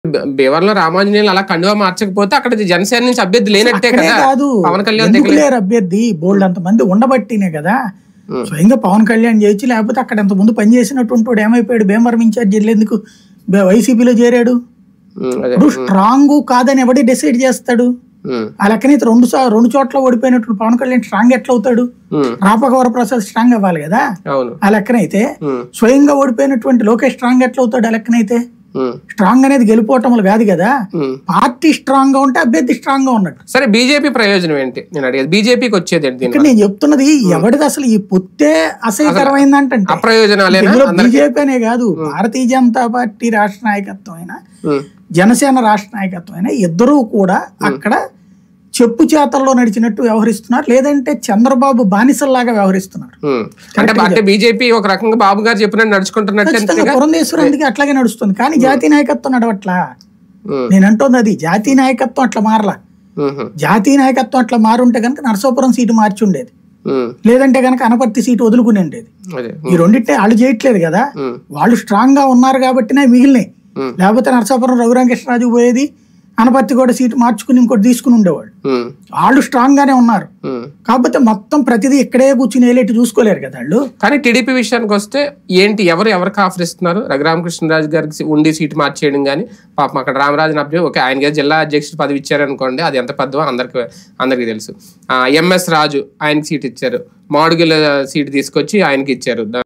బ- భీమవరంలో రామాంజనేయులు అలా కండువా మార్చకపోతే అక్కడ జనసేన నుంచి అభ్యర్థి లేనట్టే అక్కడే కదా కాదు పవన్ కళ్యాణ్ ఎందుకు దగ్గర లేరు అభ్యర్థి బోల్డ్ అంతమంది ఉండబట్టినే కదా ఉం. స్వయంగా పవన్ కళ్యాణ్ చేయొచ్చు లేకపోతే అక్కడ ఎంత ముందు పనిచేసినట్టు ఉంటాడు ఏమైపోయాడు భీమవరం ఇన్ఛార్జ్ ఎందుకు బే- వైసీపీలో చేరాడు ఉమ్, అదే ఇప్పుడు స్ట్రాంగ్ కాదని ఎవడి డిసైడ్ చేస్తాడు ఉమ్, ఆ లెక్కనైతే రెండు సా- రెండు చోట్ల ఓడిపోయినట్టు పవన్ కళ్యాణ్ స్ట్రాంగ్ ఎట్లా అవుతాడు ఉమ్, రాపక వరప్రసాద్ స్ట్రాంగ్ అవ్వాలి కదా అవును ఆ లెక్కనైతే ఉమ్, స్వయంగా ఓడిపోయినటువంటి లోకేష్ స్ట్రాంగ్ ఎట్లా అవుతాడు ఆ లెక్కనైతే ఉమ్, స్ట్రాంగ్ అనేది గెలుపోవటములు కాదు కదా ఉమ్. పార్టీ స్ట్రాంగ్ గా ఉంటే అభ్యర్థి స్ట్రాంగ్ గా ఉన్నట్టు సరే బీజేపీ ప్రయోజనం ఏంటి నేను అడిగేది బీజేపీకి వచ్చేది ఏంటి ఇక్కడ దీనివల్ల? నేను చెప్తున్నది ఎవరిది అసలు ఈ పొత్తే అసహ్యకరమైంది అంటే అప్రయోజనాలేనా ఇందులో అందరికి బీజేపీ అనే కాదు భారతీయ జనతా పార్టీ రాష్ట్ర నాయకత్వం అయినా ఉమ్, జనసేన రాష్ట్ర నాయకత్వం అయినా ఇద్దరూ కూడా అక్కడ చెప్పు చేతల్లో నడిచినట్టు వ్యవహరిస్తున్నారు లేదంటే చంద్రబాబు బానిసల్లాగా వ్యవహరిస్తున్నారు ఉమ్. అంటే అంటే బీజేపీ ఒక రకంగా బాబు గారు చెప్పినట్టు నడుచుకుంటున్నట్టు ఖచ్చితంగా పురంధేశ్వరం అందుకే అట్లాగే నడుస్తుంది కానీ జాతీయ నాయకత్వం నడవట్లా ఉమ్, నేను అంటోంది అది జాతీయ నాయకత్వం అట్లా మారలా ఉమ్, జాతీయ నాయకత్వం అట్లా మారుంటే కనుక నరసాపురం సీటు మార్చి ఉండేది ఉమ్, లేదంటే కనుక అనపర్తి సీటు వదులుకుని ఉండేది అదే ఈ రెండింటిని వాళ్ళు చేయట్లేదు కదా ఉమ్, వాళ్ళు స్ట్రాంగ్ గా ఉన్నారు కాబట్టినే మిగిలినాయి ఉమ్, లేకపోతే నరసాపురం రఘురామకృష్ణరాజు పోయేది అనపర్తి కూడా సీటు మార్చుకుని ఇంకోటి తీసుకుని ఉండేవాళ్ళు ఉమ్, వాళ్ళు స్ట్రాంగ్ గానే ఉన్నారు ఉమ్. కాకపోతే మొత్తం ప్రతిదీ ఇక్కడే కూర్చుని ఏలేటి చూసుకోలేరు కదా వాళ్ళు కానీ టీడీపీ విషయానికి వస్తే ఏంటి ఎవరు ఎవరికి ఆఫర్ ఇస్తున్నారు రఘురామకృష్ణరాజు గారికి సీ- ఉండి సీటు మార్చేయడం కానీ పాపం అక్కడ రామరాజన్ అభ్యర్థి ఓకే ఆయనకి జిల్లా అధ్యక్షుడు పదవి ఇచ్చారనుకోండి అది ఎంత పెద్దవో అందరికి అందరికీ తెలుసు ఎంఎస్ రాజు ఆయనకి సీట్ ఇచ్చారు మాడుగుల సీటు తీసుకొచ్చి ఆయనకి ఇచ్చారు